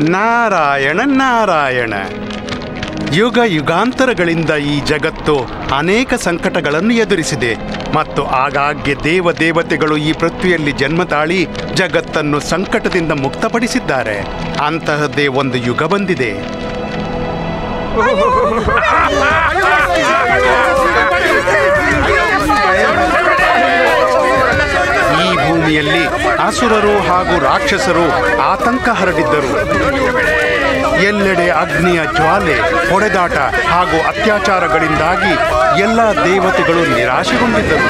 ನಾರಾಯಣ ನಾರಾಯಣ ಯುಗ ಯುಗಾಂತರಗಳಿಂದ ಈ ಜಗತ್ತು ಅನೇಕ ಸಂಕಟಗಳನ್ನು ಎದುರಿಸಿದೆ ಮತ್ತು ಆಗಾಗ್ಗೆ ದೇವ ದೇವತೆಗಳು ಈ ಪೃಥ್ವಿಯಲ್ಲಿ ಜನ್ಮ ತಾಳಿ ಜಗತ್ತನ್ನು ಸಂಕಟದಿಂದ ಮುಕ್ತಪಡಿಸಿದ್ದಾರೆ ಅಂತಹದ್ದೇ ಒಂದು ಯುಗ ಬಂದಿದೆ ಈ ಭೂಮಿಯಲ್ಲಿ ಅಸುರರು ಹಾಗೂ ರಾಕ್ಷಸರು ಆತಂಕ ಹರಡಿದ್ದರು ಎಲ್ಲೆಡೆ ಅಗ್ನಿಯ ಜ್ವಾಲೆ ಹೊಡೆದಾಟ ಹಾಗೂ ಅತ್ಯಾಚಾರಗಳಿಂದಾಗಿ ಎಲ್ಲ ದೇವತೆಗಳು ನಿರಾಶೆಗೊಂಡಿದ್ದರು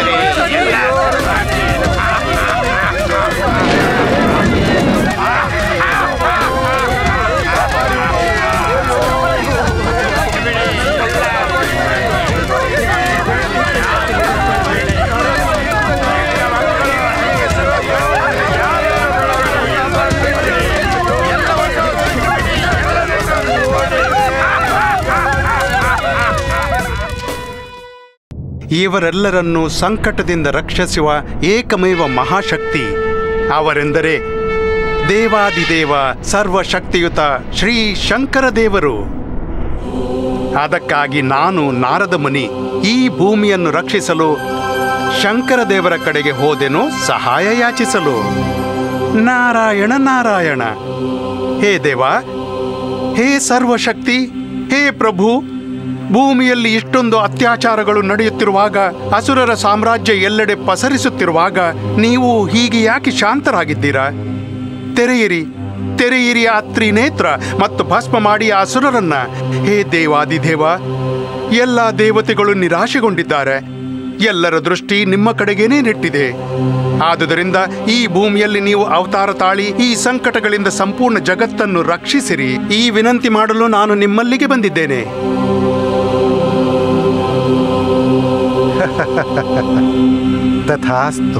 ಇವರೆಲ್ಲರನ್ನೂ ಸಂಕಟದಿಂದ ರಕ್ಷಿಸುವ ಏಕಮೇವ ಮಹಾಶಕ್ತಿ ಅವರೆಂದರೆ ದೇವಾದಿದೇವ ಸರ್ವಶಕ್ತಿಯುತ ಶ್ರೀ ಶಂಕರ ದೇವರು ಅದಕ್ಕಾಗಿ ನಾನು ನಾರದ ಮುನಿ ಈ ಭೂಮಿಯನ್ನು ರಕ್ಷಿಸಲು ಶಂಕರ ದೇವರ ಕಡೆಗೆ ಹೋದೆನು ಸಹಾಯ ಯಾಚಿಸಲು ನಾರಾಯಣ ನಾರಾಯಣ ಹೇ ದೇವ ಹೇ ಸರ್ವಶಕ್ತಿ ಹೇ ಪ್ರಭು ಭೂಮಿಯಲ್ಲಿ ಇಷ್ಟೊಂದು ಅತ್ಯಾಚಾರಗಳು ನಡೆಯುತ್ತಿರುವಾಗ ಅಸುರರ ಸಾಮ್ರಾಜ್ಯ ಎಲ್ಲೆಡೆ ಪಸರಿಸುತ್ತಿರುವಾಗ ನೀವು ಹೀಗೆ ಯಾಕೆ ಶಾಂತರಾಗಿದ್ದೀರಾ ತೆರೆಯಿರಿ ತೆರೆಯಿರಿ ಆ ತ್ರಿನೇತ್ರ ಮತ್ತು ಭಸ್ಮ ಮಾಡಿ ಆ ಅಸುರರನ್ನ ಹೇ ದೇವಾದಿದೇವ ಎಲ್ಲ ದೇವತೆಗಳು ನಿರಾಶೆಗೊಂಡಿದ್ದಾರೆ ಎಲ್ಲರ ದೃಷ್ಟಿ ನಿಮ್ಮ ಕಡೆಗೇನೇ ನೆಟ್ಟಿದೆ ಆದುದರಿಂದ ಈ ಭೂಮಿಯಲ್ಲಿ ನೀವು ಅವತಾರ ತಾಳಿ ಈ ಸಂಕಟಗಳಿಂದ ಸಂಪೂರ್ಣ ಜಗತ್ತನ್ನು ರಕ್ಷಿಸಿರಿ ಈ ವಿನಂತಿ ಮಾಡಲು ನಾನು ನಿಮ್ಮಲ್ಲಿಗೆ ಬಂದಿದ್ದೇನೆ ತಥಾಸ್ತು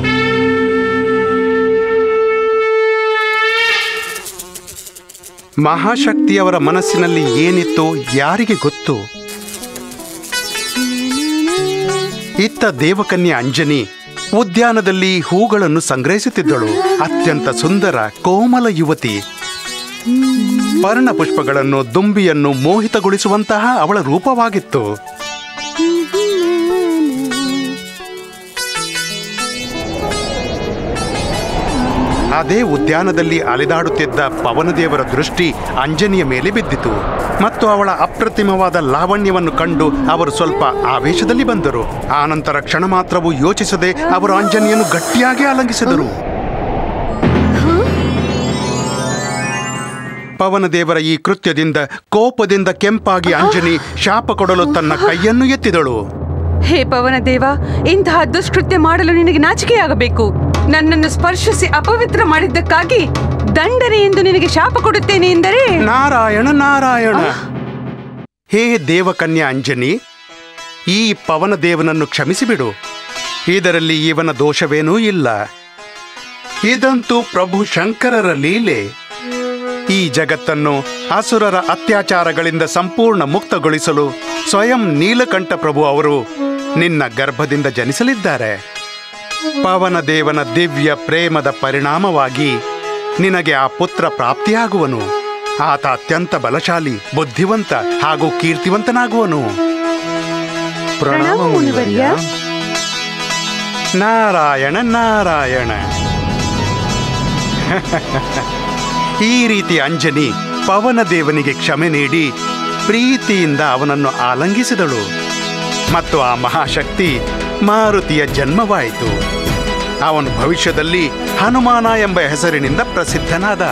ಮಹಾಶಕ್ತಿಯವರ ಮನಸ್ಸಿನಲ್ಲಿ ಏನಿತ್ತು ಯಾರಿಗೆ ಗೊತ್ತು ಇತ್ತ ದೇವಕನ್ಯೆ ಅಂಜನಿ ಉದ್ಯಾನದಲ್ಲಿ ಹೂಗಳನ್ನು ಸಂಗ್ರಹಿಸುತ್ತಿದ್ದಳು ಅತ್ಯಂತ ಸುಂದರ ಕೋಮಲ ಯುವತಿ ಪರ್ಣ ಪುಷ್ಪಗಳನ್ನು ದುಂಬಿಯನ್ನು ಮೋಹಿತಗೊಳಿಸುವಂತಹ ಅವಳ ರೂಪವಾಗಿತ್ತು ಅದೇ ಉದ್ಯಾನದಲ್ಲಿ ಅಲೆದಾಡುತ್ತಿದ್ದ ಪವನದೇವರ ದೃಷ್ಟಿ ಅಂಜನಿಯ ಮೇಲೆ ಬಿದ್ದಿತು ಮತ್ತು ಅವಳ ಅಪ್ರತಿಮವಾದ ಲಾವಣ್ಯವನ್ನು ಕಂಡು ಅವರು ಸ್ವಲ್ಪ ಆವೇಶದಲ್ಲಿ ಬಂದರು ಆನಂತರ ಕ್ಷಣ ಮಾತ್ರವೂ ಯೋಚಿಸದೆ ಅವರು ಅಂಜನಿಯನ್ನು ಗಟ್ಟಿಯಾಗಿ ಆಲಂಗಿಸಿದರು ಪವನದೇವರ ಈ ಕೃತ್ಯದಿಂದ ಕೋಪದಿಂದ ಕೆಂಪಾಗಿ ಅಂಜನಿ ಶಾಪ ಕೊಡಲು ತನ್ನ ಕೈಯನ್ನು ಎತ್ತಿದಳು ಹೇ ಪವನ ದೇವ ಇಂತಹ ದುಷ್ಕೃತ್ಯ ಮಾಡಲು ನಿನಗೆ ನಾಚಿಕೆಯಾಗಬೇಕು ನನ್ನನ್ನು ಸ್ಪರ್ಶಿಸಿ ಅಪವಿತ್ರ ಮಾಡಿದ್ದಕ್ಕಾಗಿ ದಂಡನೆ ಎಂದು ನಿನಗೆ ಶಾಪ ಕೊಡುತ್ತೇನೆ ಎಂದರೆ ನಾರಾಯಣ ನಾರಾಯಣ ಹೇ ದೇವಕನ್ಯಾ ಅಂಜನಿ ಈ ಪವನದೇವನನ್ನು ಕ್ಷಮಿಸಿಬಿಡು ಇದರಲ್ಲಿ ಇವನ ದೋಷವೇನೂ ಇಲ್ಲ ಇದಂತೂ ಪ್ರಭು ಶಂಕರರ ಲೀಲೆ ಈ ಜಗತ್ತನ್ನು ಅಸುರರ ಅತ್ಯಾಚಾರಗಳಿಂದ ಸಂಪೂರ್ಣ ಮುಕ್ತಗೊಳಿಸಲು ಸ್ವಯಂ ನೀಲಕಂಠ ಪ್ರಭು ಅವರು ನಿನ್ನ ಗರ್ಭದಿಂದ ಜನಿಸಲಿದ್ದಾರೆ ಪವನದೇವನ ದಿವ್ಯ ಪ್ರೇಮದ ಪರಿಣಾಮವಾಗಿ ನಿನಗೆ ಆ ಪುತ್ರ ಪ್ರಾಪ್ತಿಯಾಗುವನು ಆತ ಅತ್ಯಂತ ಬಲಶಾಲಿ ಬುದ್ಧಿವಂತ ಹಾಗೂ ಕೀರ್ತಿವಂತನಾಗುವನು ಪ್ರಣಾಮ ಮುನಿವರ್ಯ ನಾರಾಯಣ ನಾರಾಯಣ ಈ ರೀತಿ ಅಂಜನಿ ಪವನದೇವನಿಗೆ ಕ್ಷಮೆ ನೀಡಿ ಪ್ರೀತಿಯಿಂದ ಅವನನ್ನು ಆಲಂಗಿಸಿದಳು ಮತ್ತು ಆ ಮಹಾಶಕ್ತಿ ಮಾರುತಿಯ ಜನ್ಮವಾಯಿತು ಅವನು ಭವಿಷ್ಯದಲ್ಲಿ ಹನುಮಾನ ಎಂಬ ಹೆಸರಿನಿಂದ ಪ್ರಸಿದ್ಧನಾದ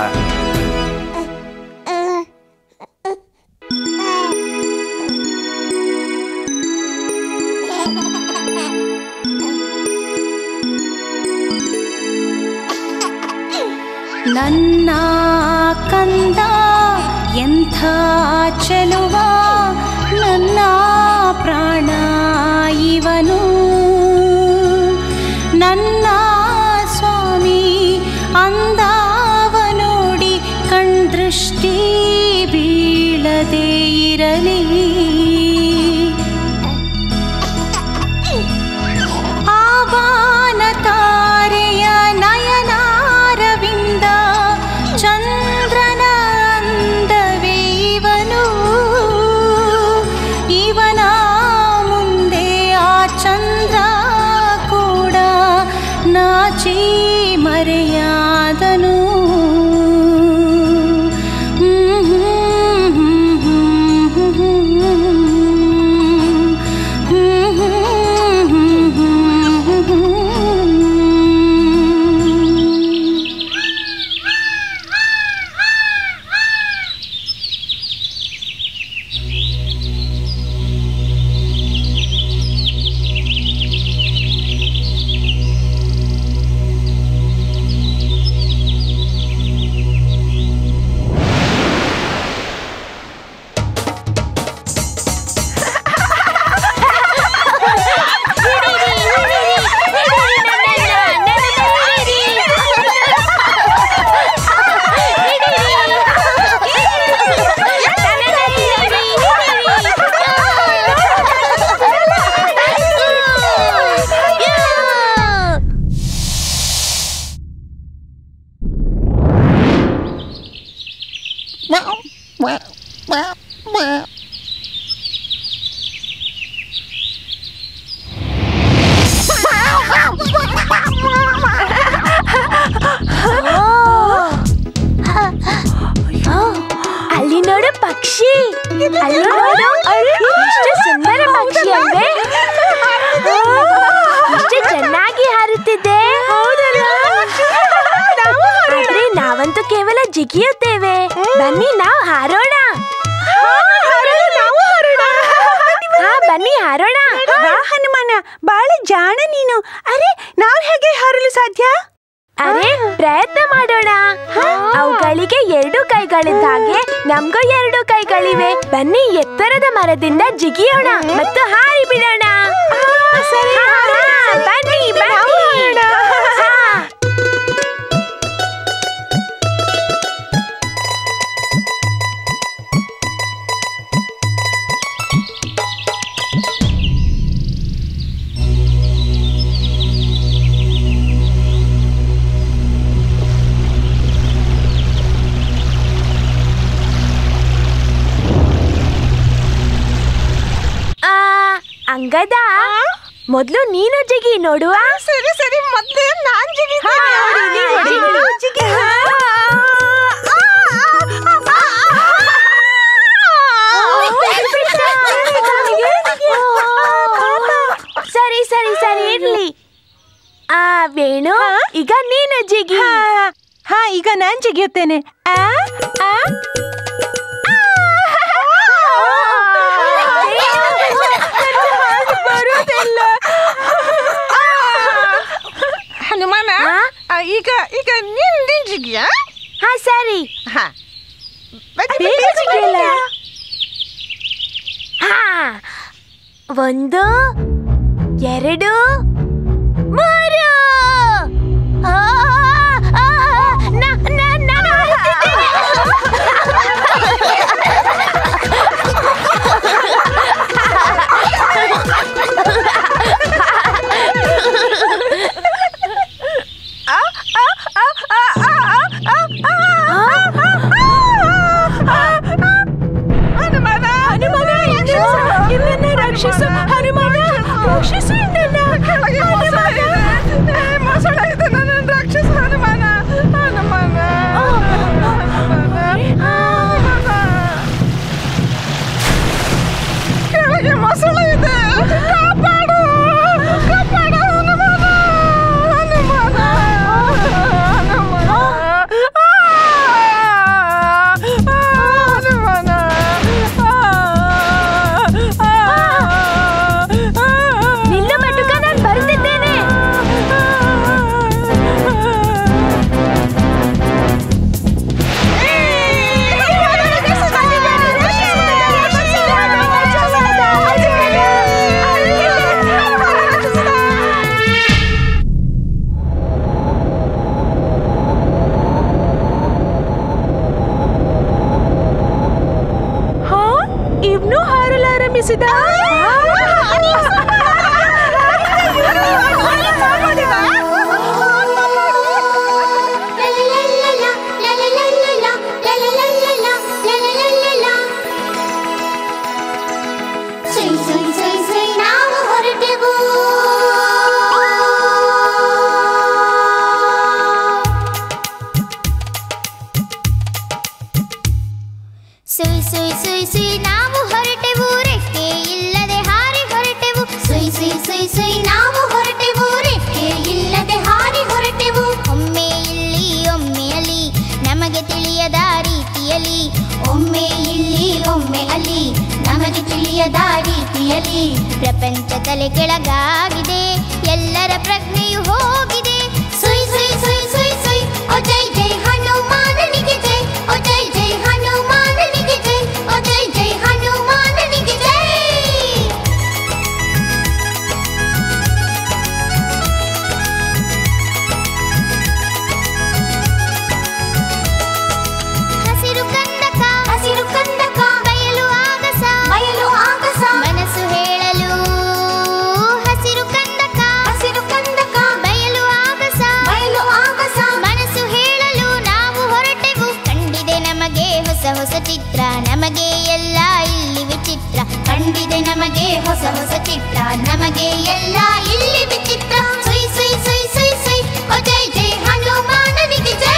ನನ್ನ ಕಂದ ಎಂಥ ಚೆಲುವ ನನ್ನ ಪ್ರಾಣ ಇವನು ನನ್ನ ಸ್ವಾಮಿ ಅಂದವ ನೋಡಿ ಕಣ್ದೃಷ್ಟಿ ಬೀಳದೆ ಇರಲಿ ಆವಾನ ತಾರೆಯ ನಯನಾರವಿಂದ ಚಂದ್ರನ ಅಲ್ಲಿ ನೋಡು ಪಕ್ಷಿ ಅಲ್ಲಿ ನೋಡು ಎಷ್ಟು ಸುಂದರ ಪಕ್ಷಿ ಅಲ್ವೇ ಎಷ್ಟು ಚೆನ್ನಾಗಿ ಹಾರುತ್ತಿದೆ ಆದ್ರೆ ನಾವಂತೂ ಕೇವಲ ಜಿಗಿಯುತ್ತೇವೆ ಬನ್ನಿ ನಾವು ಹಾರೋಣ ಹಾ ಬನ್ನಿ ಹಾರೋಣ ವಾ ಹನುಮಾನ ಬಾಳ ಜಾಣ ನೀನು ಅರೆ ನಾವ್ ಹೇಗೆ ಹಾರಲು ಸಾಧ್ಯ ಅರೆ ಪ್ರಯತ್ನ ಮಾಡೋಣ ಅವುಗಳಿಗೆ ಎರಡು ಕೈಗಳಿದ್ದ ಹಾಗೆ ನಮ್ಗೂ ಎರಡು ಕೈಗಳಿವೆ ಬನ್ನಿ ಎತ್ತರದ ಮರದಿಂದ ಜಿಗಿಯೋಣ ಮತ್ತು ಹಾರಿ ಬಿಡೋಣ ಹಾ, ಹಾ, ಬನ್ನಿ ಬನ್ನಿ ಹಾ. ಆ, ಅಂಗದ ಮೊದ್ಲು ನೀನು ಜಿಗಿ ನೋಡುವ ಸರಿ ಸರಿ ಮೊದ್ಲು ನಾನ್ ಸರಿ ಸರಿ ಸರಿ ಇರ್ಲಿ ಆ ವೇಣು ಈಗ ನೀನು ಜಿಗಿ ಹಾ ಈಗ ನಾನ್ ಜಿಗಿಯುತ್ತೇನೆ ಆ ಆ ಬರುವುದಿಲ್ಲ ಹನುಮಾನ ಹಾ? ಆ, ಈಗ ಈಗ ನೀನ್ ನೀನ್ ಜಿಗಿಯಾ ಹಾ ಸರಿ ಹಾ ಬೇಗ ಜಿಗಿಯಲ್ಲ. ಹಾ ಒಂದು ಎರಡು ಮೂರು ಆ, ಆ, ನ- ನ- ನಾನು ಹಾರುತ್ತಿದ್ದೇನೆ. ಹನುಮಾನ ಹನುಮಾನ ನಿನ್ನ ರಕ್ಷಿಸು ಹನುಮಾನ ರಕ್ಷಿಸು ಕೆಳಗೆ ಮೊಸಳೆ ಇದೆ ಏ, ಮೊಸಳೆ ಇದೆ ನನ್ನನ್ನು ರಕ್ಷಿಸು ಹನುಮಾನ ಹನುಮಾನ ಕೆಳಗೆ ಮೊಸಳೆ ಇದೆ ಕಾಪಾಡು ಕಾಪಾಡು ಹನುಮಾನ ಹನುಮಾನ ಹನುಮಾನ ಹನುಮಾನ ನಿಲ್ಲು ಮಟುಕ ನಾನು ಬರುತ್ತಿದ್ದೇನೆ ಹಾ ಇವ್ನು ಹಾರಲಾರಂಭಿಸಿದ ಸೈ ಸೈ ಸೈ ಸೈ ನಾವು ಹೊರಟೆವು ಸುಯ್ ಸುಯ್ ಸುಯ್ ಸುಯ್ ನಾವು ಹೊರಟೆವು ರೆಕ್ಕೆ ಇಲ್ಲದೆ ಹಾರಿ ಹೊರಟೆವು ಸುಯ್ ಸುಯ್ ಸುಯ್ ಸುಯ್ ನಾವು ಹೊರಟೆವು ರೆಕ್ಕೆ ಇಲ್ಲದೆ ಹಾರಿ ಹೊರಟೆವು ಒಮ್ಮೆ ಇಲ್ಲಿ ಒಮ್ಮೆ ಅಲ್ಲಿ ನಮಗೆ ತಿಳಿಯದ ರೀತಿಯಲ್ಲಿ ಒಮ್ಮೆ ಇಲ್ಲಿ ಒಮ್ಮೆ ಅಲ್ಲಿ ನಮಗೆ ತಿಳಿಯದ ರೀತಿಯಲ್ಲಿ ಪ್ರಪಂಚ ತಲೆ ಕೆಳಗಾಗಿದೆ ಎಲ್ಲರ ಪ್ರಜ್ಞೆಯು ಹೋಗಿದೆ ಸುಯ್ ಸುಯ್ ಸುಯ್ ಸುಯ್ ಸುಯ್ ಓ ಜೈ ಜೈ ಹನುಮಾನನಿಗೆ ಜೈ ಓ ಜೈ ಜೈ ಹನುಮಾನನಿಗೆ ಜೈ ಓ ಜೈ ಜೈ ಹನುಮಾನನಿಗೆ ಜೈ ಹಸಿರು ಕಂದಕ ಹಸಿರು ಕಂದಕ ಬಯಲು ಆಗಸ ಬಯಲು ಆಗಸ ಮನಸ್ಸು ಹೇಳಲು ಹಸಿರು ಕಂದಕ ಹಸಿರು ಕಂದಕ ಬಯಲು ಆಗಸ ಬಯಲು ಆಗಸ ಚಿತ್ತ ನಮಗೆ ಎಲ್ಲ ಇಲ್ಲಿ ವಿಚಿತ್ರ ಸುಯ್ ಸುಯ್ ಸುಯ್ ಸುಯ್ ಸುಯ್ ಓ ಜೈ ಜೈ ಹನುಮಾನನಿಗೆ ಜೈ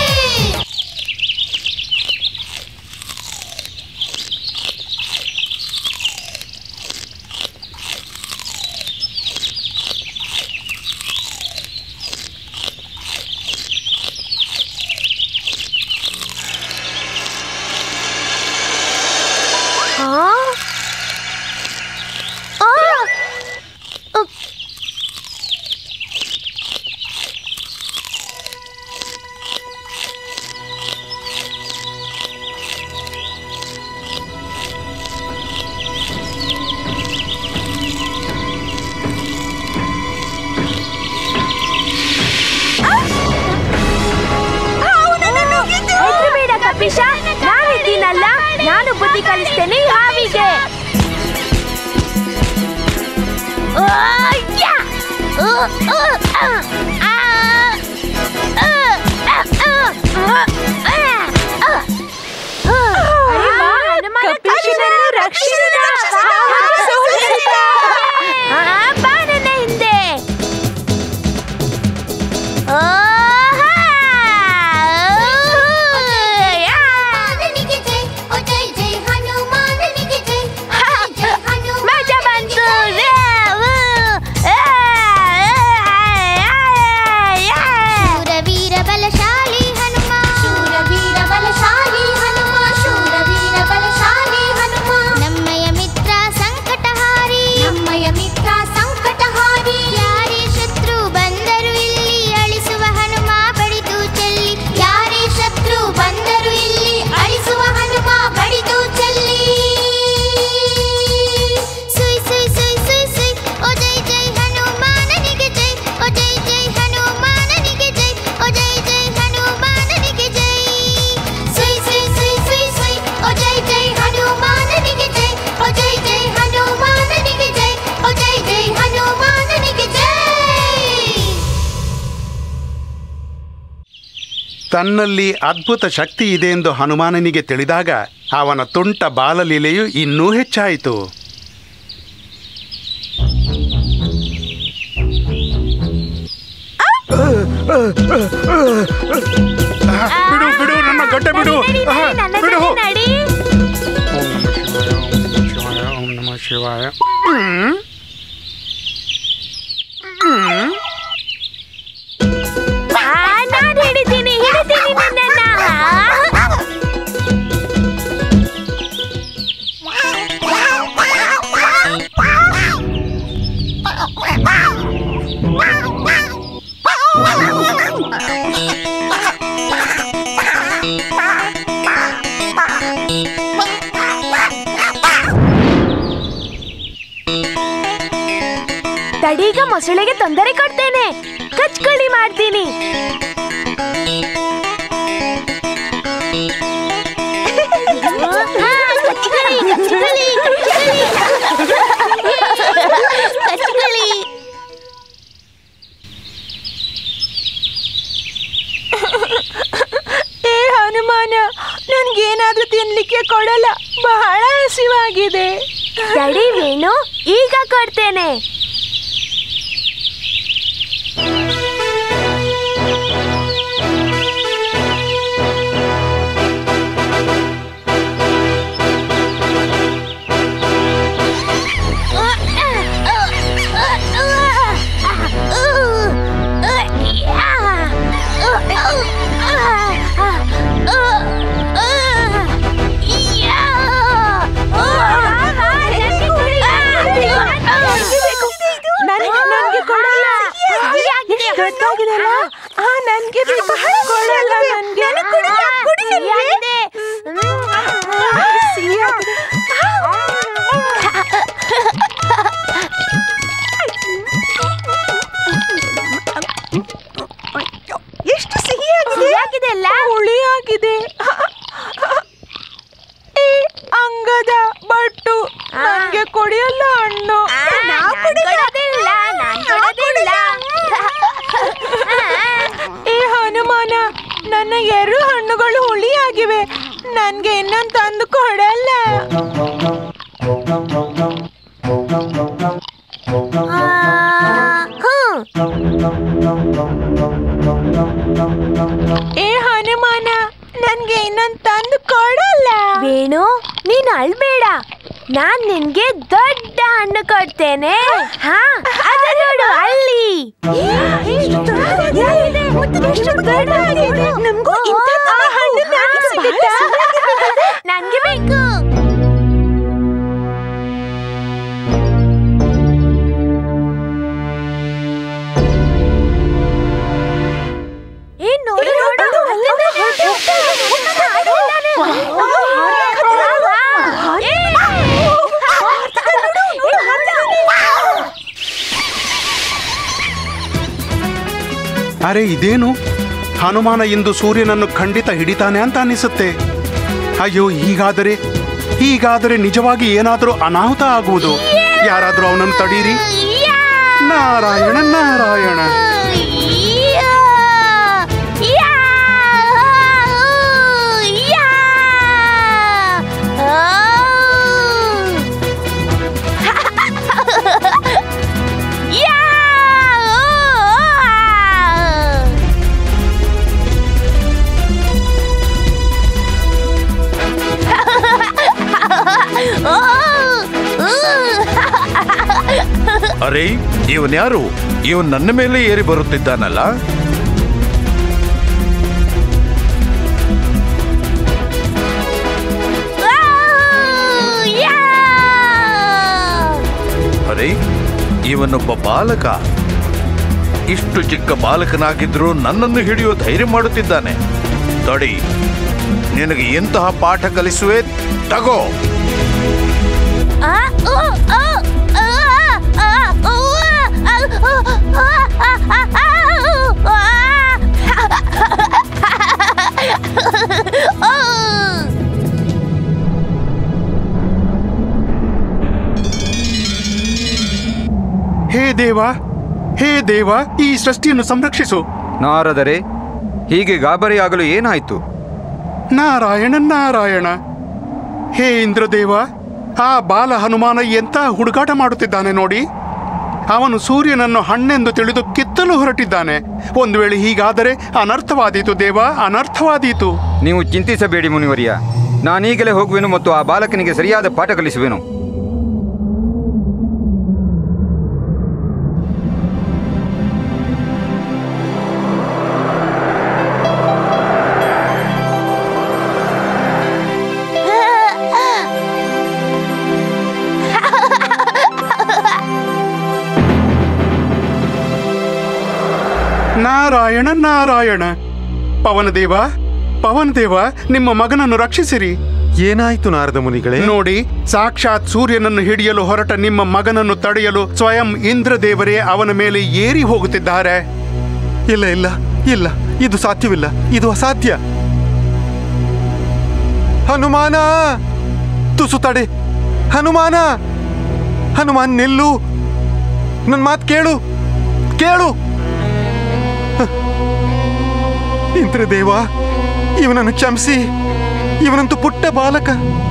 ಆ? ಆ! ಉಪ್. ಹೆದ್ರಬೇಡ ಕಪಿಶ ನಾನಿದ್ದೀನಲ್ಲ ನಾನು ಬುದ್ಧಿ ಕಲಿಸ್ತೇನೆ ಈ ಹಾವಿಗೆ ಆ, ಯಾ! ಉ, ಉ, ಆ, ಆ, ಆ, ಆ, ಆ, ಆ, ಆ, ಆ. ಅರೆ ವಾ, ಹನುಮಾನ ಕಪಿಶನನ್ನು ರಕ್ಷಿಸಿದ. ಆ, ಬಾ ನನ್ನ ಹಿಂದೆ ಆಹಾ! ಯಾ! ಹನುಮಾನನಿಗೆ ಜೈ ಓ ಜೈ ಜೈ ಹನುಮಾನನಿಗೆ ಜೈ ಓ ಜೈ ಜೈ ಹನುಮಾನ ಮಜಾ ಬಂತು ರೇ, ಊ, ಆ, ಆ, ಆ, ಆ. ಶೂರವೀರ ಬಲಶಾಲಿ ಹನುಮ ಶೂರವೀರ ಬಲಶಾಲಿ ಹನುಮ ಶೂರವೀರ ಬಲಶಾಲಿ ಹನುಮ ನಮ್ಮಯ ಮಿತ್ರ ಸಂಕಟಹಾರಿ ನಮ್ಮಯ ಮಿತ್ರ ಸಂಕಟಹಾರಿ ಯಾರೇ ಶತ್ರು ಬಂದರು ಇಲ್ಲಿ ಅಳಿಸುವ ಹನುಮ ಬಡಿದು ಚೆಲ್ಲಿ ಯಾರೇ ಶತ್ರು ಬಂದರು ಇಲ್ಲಿ ಅಳಿಸುವ ಹನುಮ ಬಡಿದು ಚೆಲ್ಲಿ ಸುಯ್ ಸುಯ್ ಸುಯ್ ಸುಯ್ ಸುಯ್ ಓ ಜೈ ಜೈ ಹನುಮಾನನಿಗೆ ಜೈ ಓ ಜೈ ಜೈ ಹನುಮಾನನಿಗೆ ಜೈ ಓ ಜೈ ಜೈ ಹನುಮಾನನಿಗೆ ಜೈ ಸುಯ್ ಸುಯ್ ಸುಯ್ ಸುಯ್ ಸುಯ್ ಓ ಜೈ ಜೈ ಹನುಮಾನನಿಗೆ ಜೈ ಓ ಜೈ ಜೈ ಹನುಮಾನನಿಗೆ ಜೈ ಓ ಜೈ ಜೈ ಹನುಮಾನನಿಗೆ ಜೈ ತನ್ನಲ್ಲಿ ಅದ್ಭುತ ಶಕ್ತಿ ಇದೆ ಎಂದು ಹನುಮಾನನಿಗೆ ತಿಳಿದಾಗ ಅವನ ತುಂಟ ಬಾಲಲೀಲೆಯು ಇನ್ನೂ ಹೆಚ್ಚಾಯಿತು ಬಿಡು ಬಿಡು ನನ್ನ ಗಡ್ಡೆ ಬಿಡು ನಡಿ, ನಡಿ, ಆಹಾ, ನನ್ನ ಬಿಡು ಜೊತೆ ನಡಿ. ಓಂ ನಮಃ ಶಿವಾಯ ಓಂ ನಮಃ ಶಿವಾಯ ಹ್ಮ್. ಹ್ಮ್. ಆ, ನಾನ್ ಹಿಡಿತೀನಿ ಹಿಡಿತೀನಿ ನಿನ್ನನ್ನ ತಡೀಗ ಮೊಸಳೆಗೆ ತೊಂದರೆ ಕೊಡ್ತೇನೆ ಕಚ್ಕಳಿ ಮಾಡ್ತೀನಿ ಹಾ, ಕಚ್ಕಳಿ, ಕಚ್ಕಳಿ, ಕಚ್ಕಳಿ. ಕಚ್ಕಳಿ. ಏ ಹನುಮಾನ ನನ್ಗೇನಾದ್ರೂ ತಿನ್ಲಿಕ್ಕೆ ಕೊಡಲ್ಲ ಬಹಳ ಹಸಿವಾಗಿದೆ ತಡಿ ವೇಣು ಈಗ ಕೊಡ್ತೇನೆ ನನ್ಗೆ ನನ್ಗೆ ಕೊಡಲ್ಲ ಎಷ್ಟು ದೊಡ್ಡದಾಗಿದೆಲ್ಲ ಆ ನನ್ಗೆ ಬೇಕು ಕೊಡಲ್ಲ ನನ್ಗೆ ಸಿಹಿಯಾಗಿದೆ. ಎಷ್ಟು ಸಿಹಿಯಾಗಿದೆ ಸಿಹಿಯಾಗಿದೆ ಅಲ್ಲ? ಹುಳಿಯಾಗಿದೆ ಏ ಅಂಗದ ಬಟ್ಟು ನನ್ಗೆ ಕೊಡಿಯಲ್ಲ ಹಣ್ಣು ನಾನ್ ಕೊಡೋದಿಲ್ಲ ನಾನ್ ಕೊಡೋದಿಲ್ಲ ಏ ಹನುಮಾನ ನನ್ನ ಎರಡು ಹಣ್ಣುಗಳು ಹುಳಿಯಾಗಿವೆ ನನ್ಗೆ ಇನ್ನೊಂದು ತಂದು ಕೊಡಲ್ಲ ನಾನ್ ನಿನ್ಗೆ ದೊಡ್ಡ ಹಣ್ಣು ಕೊಡ್ತೇನೆ ಹಾ ಅದು ನೋಡು ಅಲ್ಲಿ ನಮ್ಗೂ ಇಂಥ ತರ ಹಣ್ಣು ನಾಲ್ಕು ಸಿಗುತ್ತಾ? ನನ್ಗೆ ಬೇಕು ಏ ನೋಡು ನೋಡು ಅಲ್ಲಿಂದ ಅರೆ ಇದೇನು ಹನುಮಾನ ಇಂದು ಸೂರ್ಯನನ್ನು ಖಂಡಿತ ಹಿಡಿತಾನೆ ಅಂತ ಅನಿಸುತ್ತೆ ಅಯ್ಯೋ ಹೀಗಾದರೆ ಹೀಗಾದರೆ ನಿಜವಾಗಿ ಏನಾದರೂ ಅನಾಹುತ ಆಗುವುದು ಯಾರಾದರೂ ಅವನನ್ನು ತಡೀರಿ ನಾರಾಯಣ ನಾರಾಯಣ ಅರೆ ಇವನ್ ಯಾರು ಇವನ್ ನನ್ನ ಮೇಲೆ ಏರಿ ಬರುತ್ತಿದ್ದಾನಲ್ಲ ಅರೆ ಇವನೊಬ್ಬ ಬಾಲಕ ಇಷ್ಟು ಚಿಕ್ಕ ಬಾಲಕನಾಗಿದ್ರೂ ನನ್ನನ್ನು ಹಿಡಿಯುವ ಧೈರ್ಯ ಮಾಡುತ್ತಿದ್ದಾನೆ ತಡಿ ನಿನಗೆ ಎಂತಹ ಪಾಠ ಕಲಿಸುವೆ ತಗೋ ಹೇ ದೇವ ಹೇ ದೇವ ಈ ಸೃಷ್ಟಿಯನ್ನು ಸಂರಕ್ಷಿಸು ನಾರದರೆ ಹೀಗೆ ಗಾಬರಿಯಾಗಲು ಏನಾಯ್ತು ನಾರಾಯಣ ನಾರಾಯಣ ಹೇ ಇಂದ್ರದೇವ ಆ ಬಾಲ ಹನುಮಾನ ಎಂತ ಹುಡುಗಾಟ ಮಾಡುತ್ತಿದ್ದಾನೆ ನೋಡಿ ಅವನು ಸೂರ್ಯನನ್ನು ಹಣ್ಣೆಂದು ತಿಳಿದು ಕಿತ್ತಲು ಹೊರಟಿದ್ದಾನೆ ಒಂದು ವೇಳೆ ಹೀಗಾದರೆ ಅನರ್ಥವಾದೀತು ದೇವ ಅನರ್ಥವಾದೀತು ನೀವು ಚಿಂತಿಸಬೇಡಿ ಮುನಿವರಿಯ ನಾನೀಗಲೇ ಹೋಗುವೆನು ಮತ್ತು ಆ ಬಾಲಕನಿಗೆ ಸರಿಯಾದ ಪಾಠ ಕಲಿಸುವೆನು ನಾರಾಯಣ ನಾರಾಯಣ ಪವನದೇವ ಪವನದೇವ ನಿಮ್ಮ ಮಗನನ್ನು ರಕ್ಷಿಸಿರಿ ಏನಾಯ್ತು ನಾರದ ಮುನಿಗಳೇ ನೋಡಿ ಸಾಕ್ಷಾತ್ ಸೂರ್ಯನನ್ನು ಹಿಡಿಯಲು ಹೊರಟ ನಿಮ್ಮ ಮಗನನ್ನು ತಡೆಯಲು ಸ್ವಯಂ ಇಂದ್ರದೇವರೇ ಅವನ ಮೇಲೆ ಏರಿ ಹೋಗುತ್ತಿದ್ದಾರೆ ಇಲ್ಲ ಇಲ್ಲ ಇಲ್ಲ ಇದು ಸಾಧ್ಯವಿಲ್ಲ ಇದು ಅಸಾಧ್ಯ ಹನುಮಾನ ತುಸು ತಡೆ ಹನುಮಾನ ಹನುಮಾನ್ ನಿಲ್ಲು ನನ್ನ ಮಾತು ಕೇಳು ಕೇಳು ಹ. ಇಂದ್ರದೇವ ಇವನನ್ನು ಕ್ಷಮಿಸಿ ಇವನಂತೂ ಪುಟ್ಟ ಬಾಲಕ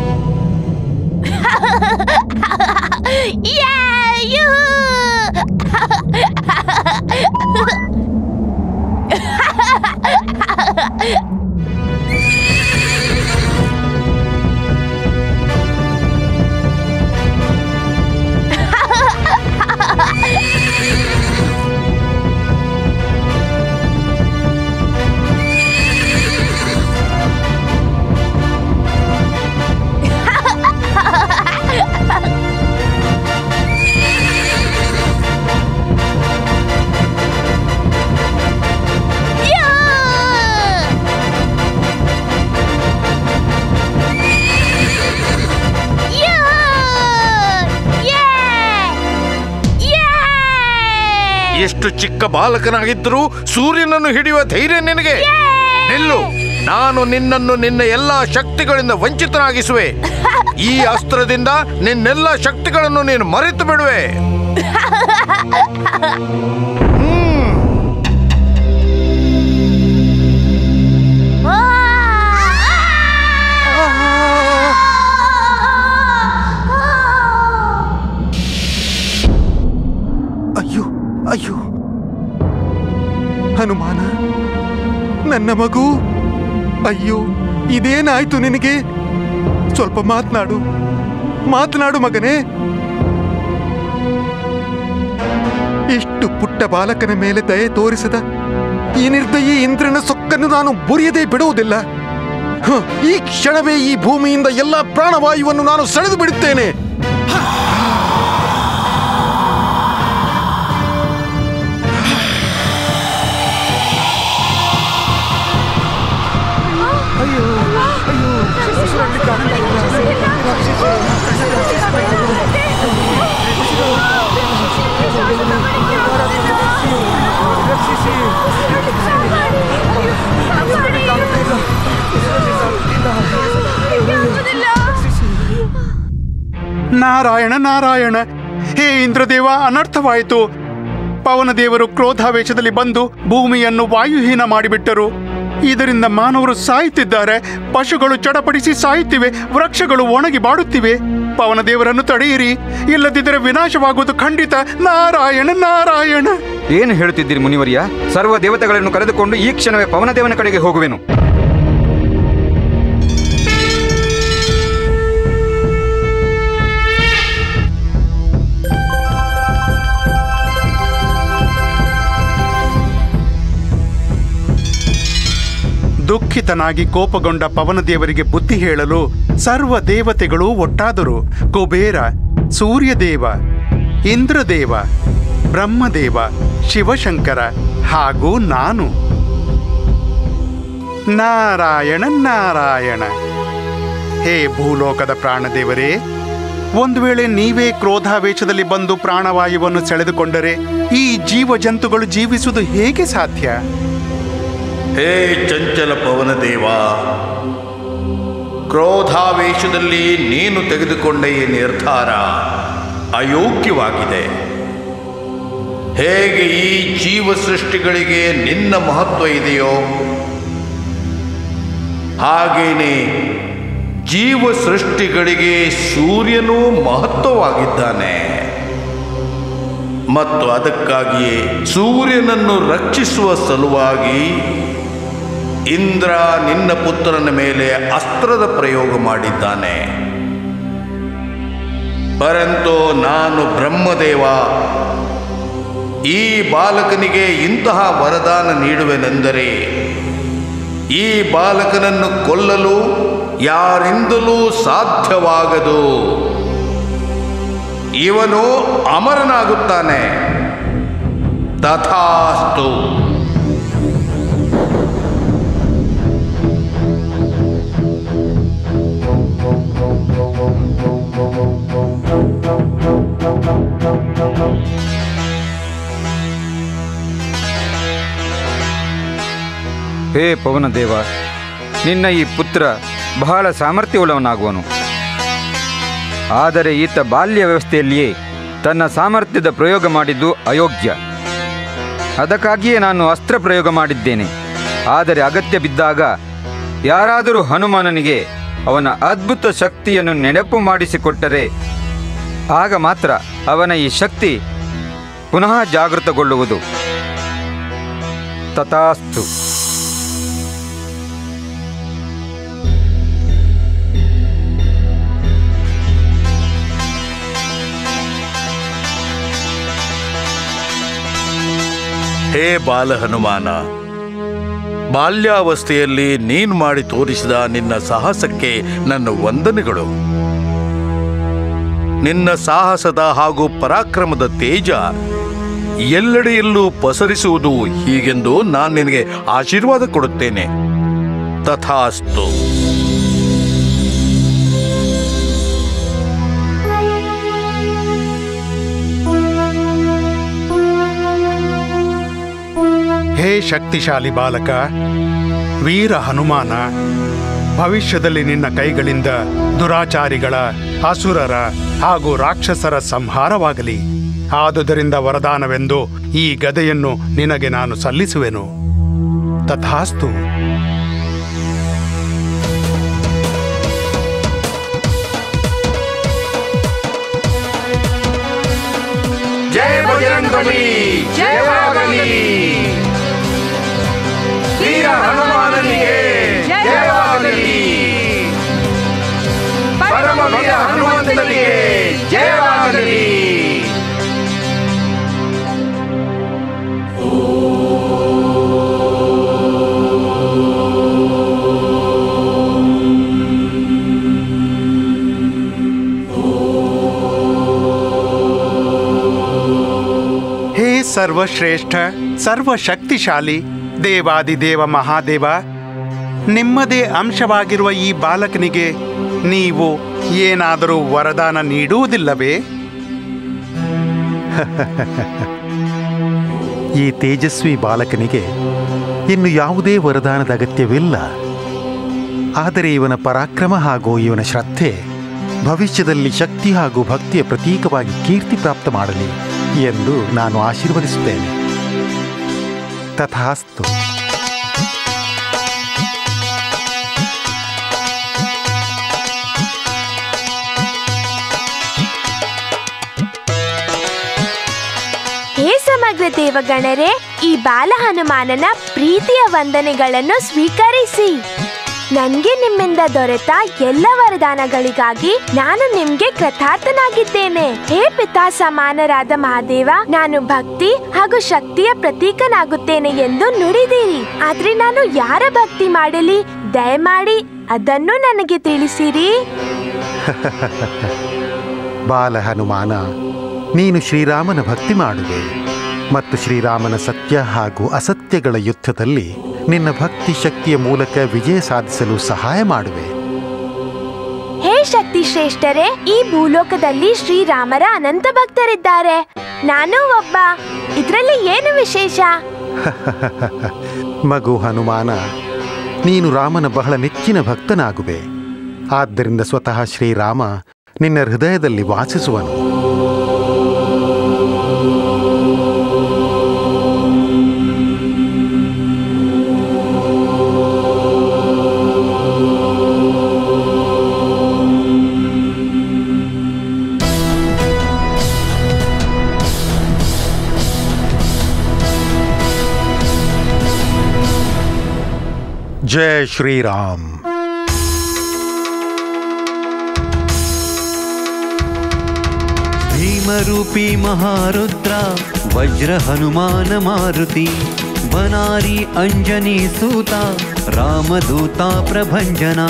ಎಷ್ಟು ಚಿಕ್ಕ ಬಾಲಕನಾಗಿದ್ದರೂ ಸೂರ್ಯನನ್ನು ಹಿಡಿಯುವ ಧೈರ್ಯ ನಿನಗೆ ನಿಲ್ಲು ನಾನು ನಿನ್ನನ್ನು ನಿನ್ನ ಎಲ್ಲಾ ಶಕ್ತಿಗಳಿಂದ ವಂಚಿತನಾಗಿಸುವೆ ಈ ಅಸ್ತ್ರದಿಂದ ನಿನ್ನೆಲ್ಲ ಶಕ್ತಿಗಳನ್ನು ನೀನು ಮರೆತು ಬಿಡುವೆ ಅಯ್ಯೋ ಅಯ್ಯೋ ಹನುಮಾನ ನನ್ನ ಮಗು ಅಯ್ಯೋ ಇದೇನಾಯ್ತು ನಿನಗೆ ಸ್ವಲ್ಪ ಮಾತನಾಡು ಮಾತನಾಡು ಮಗನೇ ಇಷ್ಟು ಪುಟ್ಟ ಬಾಲಕನ ಮೇಲೆ ದಯೆ ತೋರಿಸದ ಈ ನಿರ್ದಯಿ ಇಂದ್ರನ ಸೊಕ್ಕನ್ನು ನಾನು ಬುರಿಯದೇ ಬಿಡುವುದಿಲ್ಲ ಹ, ಈ ಕ್ಷಣವೇ ಈ ಭೂಮಿಯಿಂದ ಎಲ್ಲ ಪ್ರಾಣವಾಯುವನ್ನು ನಾನು ಸೆಳೆದು ಬಿಡುತ್ತೇನೆ ನಾರಾಯಣ ನಾರಾಯಣ ಹೇ ಇಂದ್ರದೇವ ಅನರ್ಥವಾಯಿತು ಪವನದೇವರು ಕ್ರೋಧಾವೇಶದಲ್ಲಿ ಬಂದು ಭೂಮಿಯನ್ನು ವಾಯುಹೀನ ಮಾಡಿಬಿಟ್ಟರು ಇದರಿಂದ ಮಾನವರು ಸಾಯುತ್ತಿದ್ದಾರೆ ಪಶುಗಳು ಚಡಪಡಿಸಿ ಸಾಯುತ್ತಿವೆ ವೃಕ್ಷಗಳು ಒಣಗಿ ಬಾಡುತ್ತಿವೆ ಪವನದೇವರನ್ನು ತಡೆಯಿರಿ ಇಲ್ಲದಿದ್ದರೆ ವಿನಾಶವಾಗುವುದು ಖಂಡಿತ ನಾರಾಯಣ ನಾರಾಯಣ ಏನು ಹೇಳುತ್ತಿದ್ದೀರಿ ಮುನಿವರಿಯ ಸರ್ವ ದೇವತೆಗಳನ್ನು ಕರೆದುಕೊಂಡು ಈ ಕ್ಷಣವೇ ಪವನದೇವನ ಕಡೆಗೆ ಹೋಗುವೆನು ದುಃಖಿತನಾಗಿ ಕೋಪಗೊಂಡ ಪವನದೇವರಿಗೆ ಬುದ್ಧಿ ಹೇಳಲು ಸರ್ವ ದೇವತೆಗಳು ಒಟ್ಟಾದರು ಕುಬೇರ ಸೂರ್ಯದೇವ ಇಂದ್ರದೇವ ಬ್ರಹ್ಮದೇವ ಶಿವಶಂಕರ ಹಾಗೂ ನಾನು ನಾರಾಯಣ ನಾರಾಯಣ ಹೇ ಭೂಲೋಕದ ಪ್ರಾಣದೇವರೇ ಒಂದು ವೇಳೆ ನೀವೇ ಕ್ರೋಧಾವೇಶದಲ್ಲಿ ಬಂದು ಪ್ರಾಣವಾಯುವನ್ನು ಸೆಳೆದುಕೊಂಡರೆ ಈ ಜೀವ ಜಂತುಗಳು ಜೀವಿಸುವುದು ಹೇಗೆ ಸಾಧ್ಯ ಹೇ ಚಂಚಲ ಪವನ ದೇವ ಕ್ರೋಧಾವೇಶದಲ್ಲಿ ನೀನು ತೆಗೆದುಕೊಂಡ ಈ ನಿರ್ಧಾರ ಅಯೋಗ್ಯವಾಗಿದೆ ಹೇಗೆ ಈ ಜೀವ ಸೃಷ್ಟಿಗಳಿಗೆ ನಿನ್ನ ಮಹತ್ವ ಇದೆಯೋ ಹಾಗೇನೆ ಜೀವ ಸೃಷ್ಟಿಗಳಿಗೆ ಸೂರ್ಯನೂ ಮಹತ್ವವಾಗಿದ್ದಾನೆ ಮತ್ತು ಅದಕ್ಕಾಗಿಯೇ ಸೂರ್ಯನನ್ನು ರಕ್ಷಿಸುವ ಸಲುವಾಗಿ ಇಂದ್ರ ನಿನ್ನ ಪುತ್ರನ ಮೇಲೆ ಅಸ್ತ್ರದ ಪ್ರಯೋಗ ಮಾಡಿದ್ದಾನೆ ಪರಂತು ನಾನು ಬ್ರಹ್ಮದೇವ ಈ ಬಾಲಕನಿಗೆ ಇಂತಹ ವರದಾನ ನೀಡುವೆನೆಂದರೆ ಈ ಬಾಲಕನನ್ನು ಕೊಲ್ಲಲು ಯಾರಿಂದಲೂ ಸಾಧ್ಯವಾಗದು ಇವನು ಅಮರನಾಗುತ್ತಾನೆ ತಥಾಸ್ತು ಹೇ ಪವನದೇವ ನಿನ್ನ ಈ ಪುತ್ರ ಬಹಳ ಸಾಮರ್ಥ್ಯವುಳ್ಳವನಾಗುವನು ಆದರೆ ಈತ ಬಾಲ್ಯ ವ್ಯವಸ್ಥೆಯಲ್ಲಿಯೇ ತನ್ನ ಸಾಮರ್ಥ್ಯದ ಪ್ರಯೋಗ ಮಾಡಿದ್ದು ಅಯೋಗ್ಯ ಅದಕ್ಕಾಗಿಯೇ ನಾನು ಅಸ್ತ್ರ ಪ್ರಯೋಗ ಮಾಡಿದ್ದೇನೆ ಆದರೆ ಅಗತ್ಯ ಬಿದ್ದಾಗ ಯಾರಾದರೂ ಹನುಮಾನನಿಗೆ ಅವನ ಅದ್ಭುತ ಶಕ್ತಿಯನ್ನು ನೆನಪು ಮಾಡಿಸಿಕೊಟ್ಟರೆ ಆಗ ಮಾತ್ರ ಅವನ ಈ ಶಕ್ತಿ ಪುನಃ ಜಾಗೃತಗೊಳ್ಳುವುದು ತಥಾಸ್ತು ಹೇ ಬಾಲ ಹನುಮಾನ ಬಾಲ್ಯಾವಸ್ಥೆಯಲ್ಲಿ ನೀನು ಮಾಡಿ ತೋರಿಸಿದ ನಿನ್ನ ಸಾಹಸಕ್ಕೆ ನನ್ನ ವಂದನೆಗಳು ನಿನ್ನ ಸಾಹಸದ ಹಾಗೂ ಪರಾಕ್ರಮದ ತೇಜ ಎಲ್ಲೆಡೆಯಲ್ಲೂ ಪಸರಿಸುವುದು ಹೀಗೆಂದು ನಾನು ನಿನಗೆ ಆಶೀರ್ವಾದ ಕೊಡುತ್ತೇನೆ ತಥಾಸ್ತು ಹೇ ಶಕ್ತಿಶಾಲಿ ಬಾಲಕ ವೀರ ಹನುಮಾನ ಭವಿಷ್ಯದಲ್ಲಿ ನಿನ್ನ ಕೈಗಳಿಂದ ದುರಾಚಾರಿಗಳ ಅಸುರರ ಹಾಗೂ ರಾಕ್ಷಸರ ಸಂಹಾರವಾಗಲಿ ಆದುದರಿಂದ ವರದಾನವೆಂದು ಈ ಗದೆಯನ್ನು ನಿನಗೆ ನಾನು ಸಲ್ಲಿಸುವೆನು ತಥಾಸ್ತು ಜಯ ಬಜರಂಗಬಲಿ ಜಯವಾಗಲಿ ವೀರ ಹನುಮಾನನಿಗೆ ಜಯವಾಗಲಿ ಪರಮ ವೀರ ಹನುಮಂತನಿಗೆ ಸರ್ವಶ್ರೇಷ್ಠ ಸರ್ವಶಕ್ತಿಶಾಲಿ ದೇವಾದಿದೇವ ಮಹಾದೇವ ನಿಮ್ಮದೇ ಅಂಶವಾಗಿರುವ ಈ ಬಾಲಕನಿಗೆ ನೀವು ಏನಾದರೂ ವರದಾನ ನೀಡುವುದಿಲ್ಲವೇ ಈ ತೇಜಸ್ವಿ ಬಾಲಕನಿಗೆ ಇನ್ನು ಯಾವುದೇ ವರದಾನದ ಅಗತ್ಯವಿಲ್ಲ ಆದರೆ ಇವನ ಪರಾಕ್ರಮ ಹಾಗೂ ಇವನ ಶ್ರದ್ಧೆ ಭವಿಷ್ಯದಲ್ಲಿ ಶಕ್ತಿ ಹಾಗೂ ಭಕ್ತಿಯ ಪ್ರತೀಕವಾಗಿ ಕೀರ್ತಿ ಪ್ರಾಪ್ತ ಮಾಡಲಿ ಎಂದು ನಾನು ಆಶೀರ್ವದಿಸುತ್ತೇನೆ ತಥಾಸ್ತು ಹೇ ಸಮಗ್ರ ದೇವಗಣರೇ ಈ ಬಾಲ ಹನುಮಾನನ ಪ್ರೀತಿಯ ವಂದನೆಗಳನ್ನು ಸ್ವೀಕರಿಸಿ ನನ್ಗೆ ನಿಮ್ಮಿಂದ ದೊರೆತ ಎಲ್ಲ ವರದಾನಗಳಿಗಾಗಿ ನಾನು ನಿಮ್ಗೆ ಕೃತಾರ್ಥನಾಗಿದ್ದೇನೆ ಹೇ ಪಿತಾ ಸಮಾನರಾದ ಮಹಾದೇವ ನಾನು ಭಕ್ತಿ ಹಾಗೂ ಶಕ್ತಿಯ ಪ್ರತೀಕನಾಗುತ್ತೇನೆ ಎಂದು ನುಡಿದಿರಿ ಆದ್ರೆ ನಾನು ಯಾರ ಭಕ್ತಿ ಮಾಡಲಿ ದಯಮಾಡಿ ಅದನ್ನು ನನಗೆ ತಿಳಿಸಿರಿ ಬಾಲ ಹನುಮಾನ ನೀನು ಶ್ರೀರಾಮನ ಭಕ್ತಿ ಮಾಡುವೆ ಮತ್ತು ಶ್ರೀರಾಮನ ಸತ್ಯ ಹಾಗೂ ಅಸತ್ಯಗಳ ಯುದ್ಧದಲ್ಲಿ ನಿನ್ನ ಭಕ್ತಿ ಶಕ್ತಿಯ ಮೂಲಕ ವಿಜಯ ಸಾಧಿಸಲು ಸಹಾಯ ಮಾಡುವೆ ಹೇ ಶಕ್ತಿ ಶ್ರೇಷ್ಠರೇ ಈ ಭೂಲೋಕದಲ್ಲಿ ಶ್ರೀರಾಮರ ಅನಂತ ಭಕ್ತರಿದ್ದಾರೆ ನಾನು ಒಬ್ಬ ಇದ್ರಲ್ಲಿ ಏನು ವಿಶೇಷ ಮಗು ಹನುಮಾನ ನೀನು ರಾಮನ ಬಹಳ ನೆಚ್ಚಿನ ಭಕ್ತನಾಗುವೆ ಆದ್ದರಿಂದ ಸ್ವತಃ ಶ್ರೀರಾಮ ನಿನ್ನ ಹೃದಯದಲ್ಲಿ ವಾಸಿಸುವನು जय श्री राम भीमरूपी महारुद्र वज्र हनुमान मारुति बनारी अंजनी सूता रामदूता प्रभंजना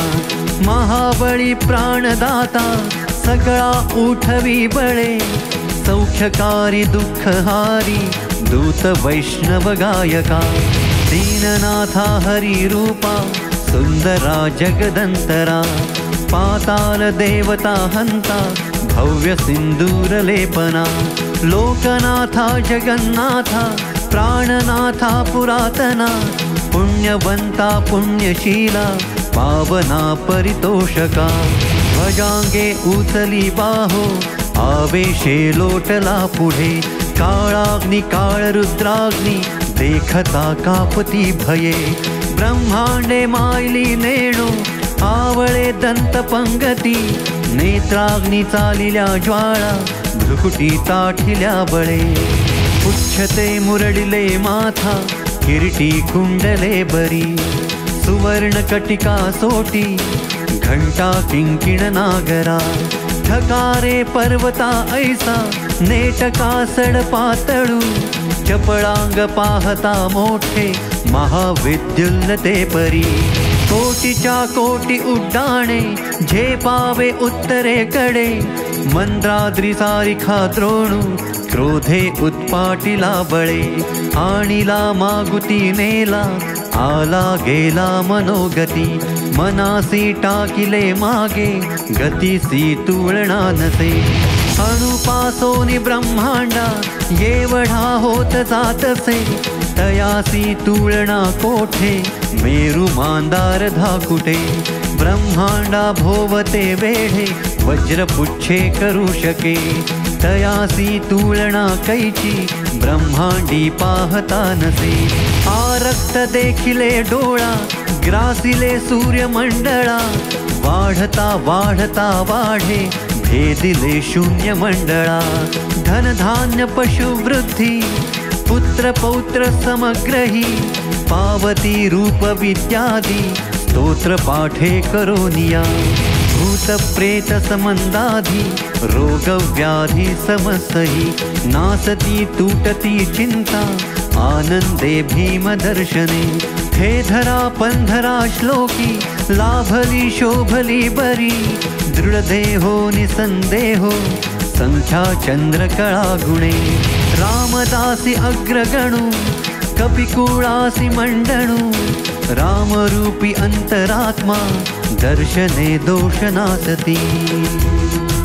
महाबळी प्राणदाता सगळा उठवी बळे सौख्यकारी दुःखहारी दूत वैष्णव गायका दीननाथा हरिरूपा सुन्दरा जगदन्तरा पाताल देवता हन्ता भव्य सिन्दूरलेपना लोकनाथा जगन्नाथा प्राणनाथा पुरातना पुण्यवन्ता पुण्यशीला पावना परितोषका ध्वजाङ्गे उचली बाहो आवेशे लोटला पुढे काळाग्नि काळरुद्राग्नि देखता कापती भये ब्रह्मांडे मायली नेणू आवळे दंत पंगती नेत्राग्नी चालिल्या ज्वाळा भ्रुकुटी ताठिल्या बळे पुच्छते मुरडिले माथा किरीटी कुंडले बरी सुवर्ण कटिका सोटी घंटा किंकिण नागरा ठकारे पर्वता ऐसा नेटका सड पातळू चपळांग पाहता मोठे महाविद्युल्लते परी कोटीच्या कोटी उड्डाणे झेपावे उत्तरेकडे मंद्राद्री सारिखा द्रोणू क्रोधे उत्पाटिला बळे आणिला मागुती नेला आला गेला मनोगती मनासी टाकिले मागे गतीसी तुळणा नसे अणुपासोनी ब्रह्मांडा येवढा होत जातसे तयासी तुळणा कोठे मेरू मांदार धाकुटे ब्रह्मांडा भोवते वेढे वज्रपुच्छे करू शके तयासी तुळणा कैची ब्रह्मांडी पाहता नसे आरक्त देखिले डोळा ग्रासिले सूर्यमंडळा वाढता वाढता वाढे भेदिले शून्य मंडळा धनधान्य पशुवृद्धी पुत्र पौत्र समग्रही पावती रूप विद्यादी स्तोत्र पाठे करोनिया भूत प्रेत समंदाधी रोग व्याधी समस्तही नासती तुटती चिंता आनंदे भीम दर्शने हे धरा पंधरा श्लोकी लाभली शोभली बरी दृढदेहो निसंदेहो संख्या चन्द्रकला गुणे रामदासि अग्रगणु कपिकुळासि मण्डणु रामरूपि अन्तरात्मा दर्शने दोषनासति